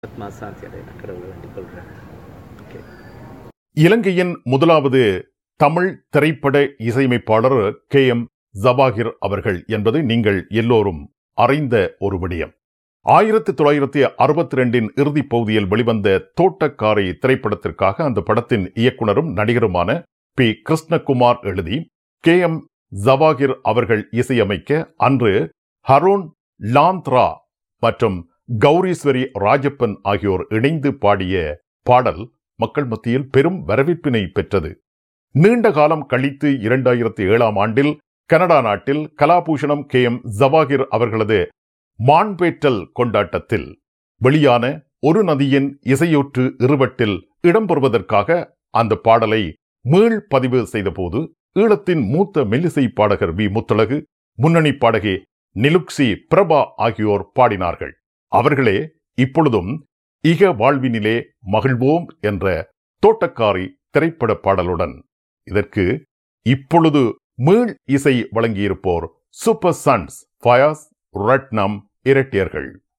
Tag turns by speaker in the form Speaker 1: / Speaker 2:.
Speaker 1: ஆத்மா சாந்தி அடைய நான் கடவுளை வேண்டிக் கொள்கிறேன் ஓகே
Speaker 2: இலங்கையின் முதலாவது தமிழ் திரைப்பட இசையமைப்பாளர் கே எம் ஜபாகிர் அவர்கள் என்பது நீங்கள் எல்லோரும் அறிந்த ஒரு விடயம் ஆயிரத்தி தொள்ளாயிரத்தி அறுபத்தி ரெண்டின் இறுதிப் பகுதியில் வெளிவந்த தோட்டக்காரை திரைப்படத்திற்காக அந்த படத்தின் இயக்குனரும் நடிகருமான பி கிருஷ்ணகுமார் எழுதி கே எம் ஜவாகிர் அவர்கள் இசையமைக்க அன்று ஹரோன் லாந்த்ரா மற்றும் கௌரீஸ்வரி ராஜப்பன் ஆகியோர் இணைந்து பாடிய பாடல் மக்கள் மத்தியில் பெரும் வரவேற்பினை பெற்றது நீண்ட காலம் கழித்து இரண்டாயிரத்தி ஏழாம் ஆண்டில் கனடா நாட்டில் கலாபூஷணம் கே எம் ஜவாகிர் அவர்களது மான்பேட்டல் கொண்டாட்டத்தில் வெளியான ஒரு நதியின் இசையொற்று இருவட்டில் இடம்பெறுவதற்காக அந்த பாடலை மீள் பதிவு செய்தபோது ஈழத்தின் மூத்த மெல்லிசை பாடகர் வி முத்தழகு முன்னணி பாடகி நிலுக்சி பிரபா ஆகியோர் பாடினார்கள் அவர்களே இப்பொழுதும் இக வாழ்வினிலே மகிழ்வோம் என்ற தோட்டக்காரி திரைப்பட பாடலுடன் இதற்கு இப்பொழுது மீள் இசை வழங்கியிருப்போர் சூப்பர் சன்ஸ் ஃபயாஸ் ரட்னம் இரட்டியர்கள்